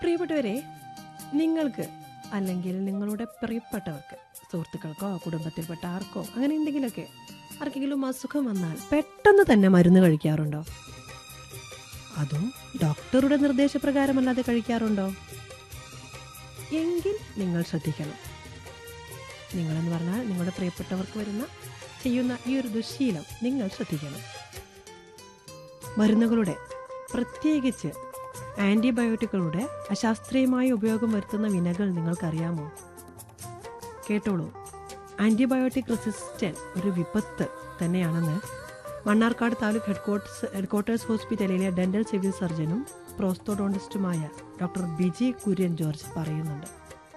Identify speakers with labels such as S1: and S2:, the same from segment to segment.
S1: പ്രിയപ്പെട്ടവരെ നിങ്ങൾക്ക് അല്ലെങ്കിൽ നിങ്ങളുടെ പ്രിയപ്പെട്ടവർക്ക് സുഹൃത്തുക്കൾക്കോ കുടുംബത്തിൽപ്പെട്ട ആർക്കോ അങ്ങനെ എന്തെങ്കിലുമൊക്കെ ആർക്കെങ്കിലും അസുഖം വന്നാൽ പെട്ടെന്ന് തന്നെ മരുന്ന് കഴിക്കാറുണ്ടോ അതും ഡോക്ടറുടെ നിർദ്ദേശപ്രകാരമല്ലാതെ കഴിക്കാറുണ്ടോ എങ്കിൽ നിങ്ങൾ ശ്രദ്ധിക്കണം നിങ്ങളെന്ന് പറഞ്ഞാൽ നിങ്ങളുടെ പ്രിയപ്പെട്ടവർക്ക് വരുന്ന ചെയ്യുന്ന ഈ ഒരു ദുശീലം നിങ്ങൾ ശ്രദ്ധിക്കണം മരുന്നുകളുടെ പ്രത്യേകിച്ച് ആൻറ്റിബയോട്ടിക്കുകളുടെ അശാസ്ത്രീയമായ ഉപയോഗം വരുത്തുന്ന വിനകൾ നിങ്ങൾക്കറിയാമോ കേട്ടോളൂ ആൻറ്റിബയോട്ടിക് റെസിസ്റ്റൻറ്റ് ഒരു വിപത്ത് തന്നെയാണെന്ന് മണ്ണാർക്കാട് താലൂക്ക് ഹെഡ്ക്വാർട്ടേഴ്സ് ഹെഡ്ക്വാർട്ടേഴ്സ് ഹോസ്പിറ്റലിലെ ഡെന്റൽ സിവിൽ സർജനും പ്രോസ്തോഡോണ്ടിസ്റ്റുമായ ഡോക്ടർ ബിജി കുര്യൻ ജോർജ് പറയുന്നുണ്ട്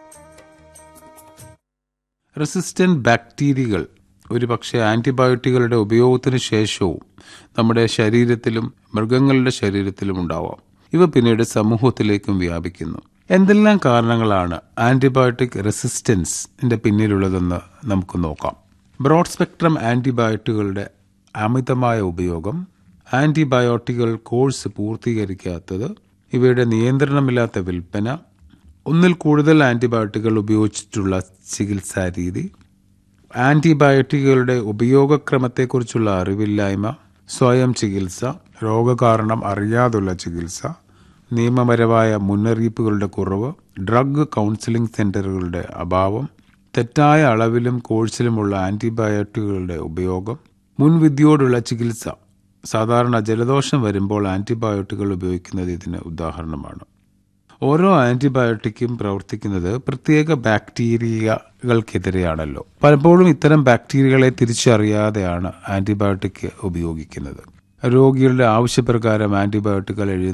S2: റെസിസ്റ്റന്റ് ബാക്ടീരിയകൾ ഒരുപക്ഷെ ആന്റിബയോട്ടിക്കുകളുടെ ഉപയോഗത്തിന് ശേഷവും നമ്മുടെ ശരീരത്തിലും മൃഗങ്ങളുടെ ശരീരത്തിലും ഉണ്ടാവാം ഇവ പിന്നീട് സമൂഹത്തിലേക്കും വ്യാപിക്കുന്നു എന്തെല്ലാം കാരണങ്ങളാണ് ആന്റിബയോട്ടിക് റെസിസ്റ്റൻസിന്റെ പിന്നിലുള്ളതെന്ന് നമുക്ക് നോക്കാം ബ്രോഡ് സ്പെക്ട്രം ആന്റിബയോട്ടിക്കുകളുടെ അമിതമായ ഉപയോഗം ആന്റിബയോട്ടിക്കുകൾ കോഴ്സ് പൂർത്തീകരിക്കാത്തത് ഇവയുടെ നിയന്ത്രണമില്ലാത്ത വിൽപ്പന ഒന്നിൽ കൂടുതൽ ആന്റിബയോട്ടിക്കുകൾ ഉപയോഗിച്ചിട്ടുള്ള ചികിത്സാ രീതി ആന്റിബയോട്ടിക്കുകളുടെ ഉപയോഗക്രമത്തെക്കുറിച്ചുള്ള അറിവില്ലായ്മ സ്വയം ചികിത്സ രോഗകാരണം അറിയാതുള്ള ചികിത്സ നിയമപരമായ മുന്നറിയിപ്പുകളുടെ കുറവ് ഡ്രഗ് കൗൺസിലിംഗ് സെന്ററുകളുടെ അഭാവം തെറ്റായ അളവിലും കോഴ്സിലുമുള്ള ആന്റിബയോട്ടിക്കുകളുടെ ഉപയോഗം മുൻവിധിയോടുള്ള ചികിത്സ സാധാരണ ജലദോഷം വരുമ്പോൾ ആന്റിബയോട്ടിക്കുകൾ ഉപയോഗിക്കുന്നത് ഇതിന് ഉദാഹരണമാണ് ഓരോ ആന്റിബയോട്ടിക്കും പ്രവർത്തിക്കുന്നത് പ്രത്യേക ബാക്ടീരിയകൾക്കെതിരെയാണല്ലോ പലപ്പോഴും ഇത്തരം ബാക്ടീരിയകളെ തിരിച്ചറിയാതെയാണ് ആന്റിബയോട്ടിക് ഉപയോഗിക്കുന്നത് രോഗികളുടെ ആവശ്യപ്രകാരം ആന്റിബയോട്ടിക്കുകൾ എഴുതി